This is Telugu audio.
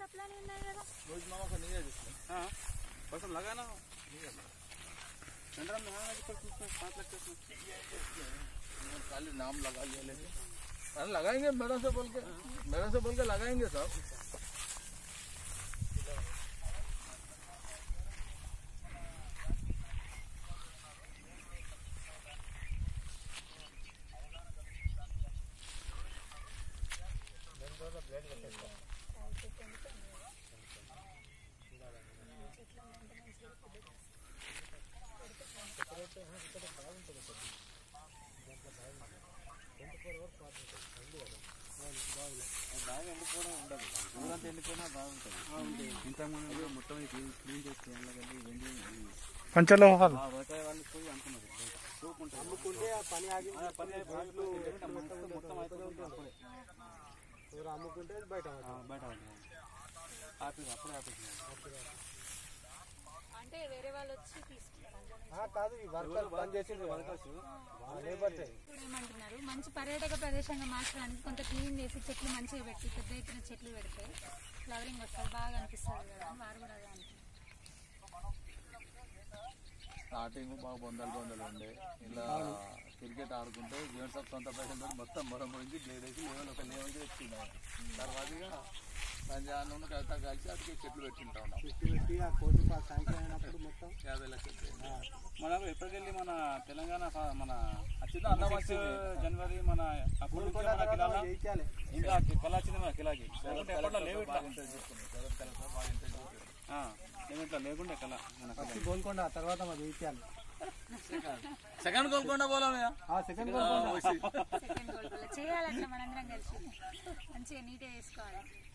అట్లానే ఉన్నాయి కదా रोज मामा को नहीं है जिसमें हाँ बस अब लगाना हो सेंटर में हाँ पर कुछ पाँच लाख तक उन्होंने खाली नाम लगा लिया लेकिन अरे लगाएंगे मेरे से बोल के मेरे से बोल के लगाएंगे साहब బాగా ఎండిపోవడం ఉండదు ఊరంతా ఎండిపోయినా బాగుంటుంది ఇంతకుముందు కూడా మొత్తం ఇది క్లీన్ చేస్తే ఎండగల్లి వెండి పంచలోహాలు ఆ వ్యవసాయ వాళ్ళు పోయి అనుకున్నారు చూపుకుంటారు అమ్ముకుంటే పని ఆగి పని ఆగిపోయి మొత్తం మొత్తం అయిపోతుంది అప్పుడే అమ్ముకుంటే బయట ఆ, బయట పడ్డాయి. ఆపేసి అప్పుడే ఆపేసి అంటే వేరే వాళ్ళు వచ్చి తీసుకుంటారు కాదు ఈ వర్కర్ పని చేసింది లేబర్ ఇప్పుడు ఏమంటున్నారు మంచి పర్యాటక ప్రదేశంగా మార్చడానికి కొంత క్లీన్ చేసి చెట్లు మంచిగా పెట్టి పెద్ద ఎత్తున చెట్లు పెడితే ఫ్లవరింగ్ వస్తుంది బాగా అనిపిస్తుంది కదా అని వారు కూడా అదే అంటున్నారు స్టార్టింగ్ బాగా బొందలు బొందలు ఉండే ఇలా క్రికెట్ ఆడుకుంటే గేమ్స్ ఆఫ్ సొంత పైసలు మొత్తం మొరం గురించి ప్లేయర్ వేసి లెవెల్ ఒక లెవెల్ తెచ్చుకున్నాం తర్వాత ఇక సంజాను కవిత కలిసి అటుకే చెట్లు పెట్టుకుంటా ఉన్నాం పెట్టి ఆ కోర్టు శాంక్షన్ అయినప్పుడు మొత్తం యాభై లక్షలు మనకు ఎప్పటికెళ్ళి మన తెలంగాణ ఫా- మన వచ్చింది అన్న జనవరి మన అప్పుడు నుంచి మన కిలాల చేయించాలి ఇంకా కళ వచ్చింది మన కిలాకి లేకుంటే ఎప్పట్లో లేవు ఇట్లా బాగా ఇంట్రెస్ట్ చూసుకున్నాం శరత్ కలెక్టర్ బాగా ఇంట్రెస్ట్ చూపించారు ఆ, ఏమి ఇట్లా లేకుండే కళ మన ఫస్ట్ గోల్కొండ ఆ తర్వాత మాది చేయించాలి సెకండ్ గోల్కొండ పోలాం ఆ సెకండ్ గోల్కొండ సెకండ్ గోల్డ్ చేయాలట్లా మనందరం కలిసి మంచిగా నీట్గా చేసుకోవాలి